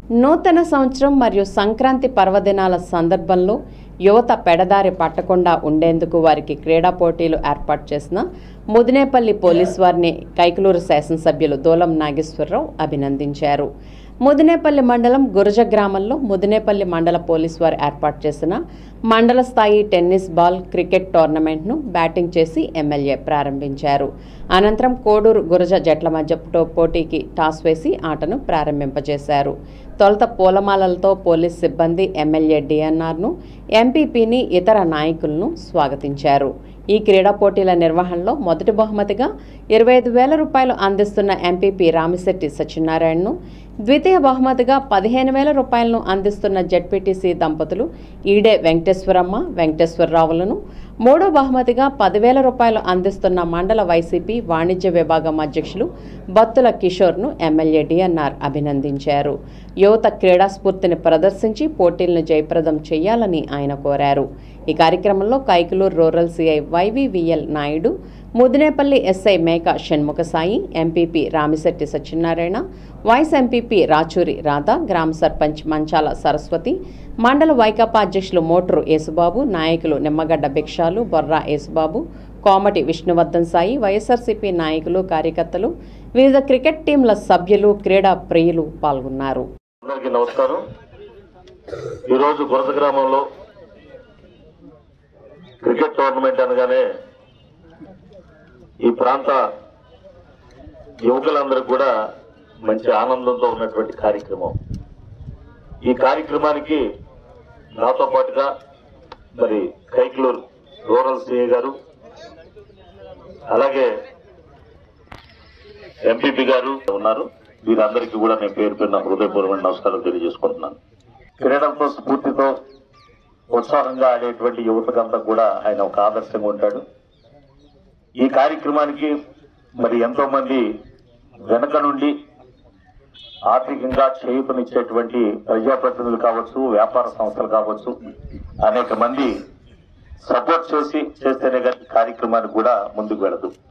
నూతన సంవత్సరం మరియు సంక్రాంతి పర్వదినాల సందర్భంలో యువత పెడదారి పట్టకుండా ఉండేందుకు వారికి క్రీడా పోటీలు ఏర్పాటు చేసిన ముదినేపల్లి పోలీస్ వారిని కైకలూరు శాసనసభ్యులు దూలం నాగేశ్వరరావు అభినందించారు ముదినేపల్లి మండలం గురజ గ్రామంలో ముదినేపల్లి మండల పోలీస్ వారు ఏర్పాటు చేసిన మండల స్థాయి టెన్నిస్ బాల్ క్రికెట్ టోర్నమెంట్ను బ్యాటింగ్ చేసి ఎమ్మెల్యే ప్రారంభించారు అనంతరం కోడూరు గురజ జట్ల మధ్య టో- పోటీకి టాస్ వేసి ఆటను ప్రారంభింపజేశారు తొలుత పూలమాలలతో పోలీస్ సిబ్బంది ఎమ్మెల్యే డిఎన్ఆర్ను ఎంపీపీని ఇతర నాయకులను స్వాగతించారు ఈ క్రీడా పోటీల నిర్వహణలో మొదటి బహుమతిగా ఇరవై ఐదు వేల రూపాయలు అందిస్తున్న ఎంపీపీ రామిశెట్టి సత్యనారాయణను ద్వితీయ బహుమతిగా పదిహేను వేల రూపాయలను అందిస్తున్న జడ్పీటీసీ దంపతులు ఈడే వెంకటేశ్వరమ్మ వెంకటేశ్వరరావులను మూడో బహుమతిగా పదివేల రూపాయలు అందిస్తున్న మండల వైసీపీ వాణిజ్య విభాగం అధ్యక్షులు బత్తుల కిషోర్ను ఎమ్మెల్యే డిఎన్ఆర్ అభినందించారు యువత క్రీడా స్ఫూర్తిని ప్రదర్శించి పోటీలను జయప్రదం చేయాలని ఆయన కోరారు ఈ కార్యక్రమంలో Kaikaluru rural CI YVVL Naidu Mudinepalli SI Meka Shanmukha Sai MPP Ramisetti Satyanarayana vice MPP Rachuri Radha గ్రామ సర్పంచ్ మంచాల సరస్వతి మండల వైకాపా అధ్యక్షులు మోటరు యేసుబాబు నాయకులు నిమ్మగడ్డ భిక్షాలు బొర్రా యేసుబాబు కోమటి విష్ణువర్ధన్ సాయి వైఎస్ఆర్సీపీ నాయకులు కార్యకర్తలు వివిధ క్రికెట్ టీంల సభ్యులు క్రీడా ప్రియులు పాల్గొన్నారు అందరికీ నమస్కారం ఈరోజు గురద గ్రామంలో క్రికెట్ టోర్నమెంట్ అనగానే ఈ ప్రాంత యువకులందరూ కూడా మంచి ఆనందంతో ఉన్నటువంటి కార్యక్రమం ఈ కార్యక్రమానికి నాతో పాటుగా మరి కైకలూరు రూరల్ సిఏ గారు అలాగే ఎంపీపీ గారు ఉన్నారు వీరందరికీ కూడా నేను పేరు పేరున హృదయపూర్వమైన నమస్కారం తెలియజేసుకుంటున్నాను క్రీడలతో స్ఫూర్తితో ఉత్సాహంగా ఆడేటువంటి యువతకంతా కూడా ఆయన ఒక ఆదర్శంగా ఉంటాడు ఈ కార్యక్రమానికి మరి ఎంతో మంది వెనక నుండి ఆర్థికంగా చేయూతనిచ్చేటువంటి ప్రజాప్రతినిధులు కావచ్చు వ్యాపార సంస్థలు కావచ్చు అనేక మంది సపోర్ట్ చేసి చేస్తేనే కానీ ఈ కార్యక్రమానికి కూడా ముందుకు వెళదు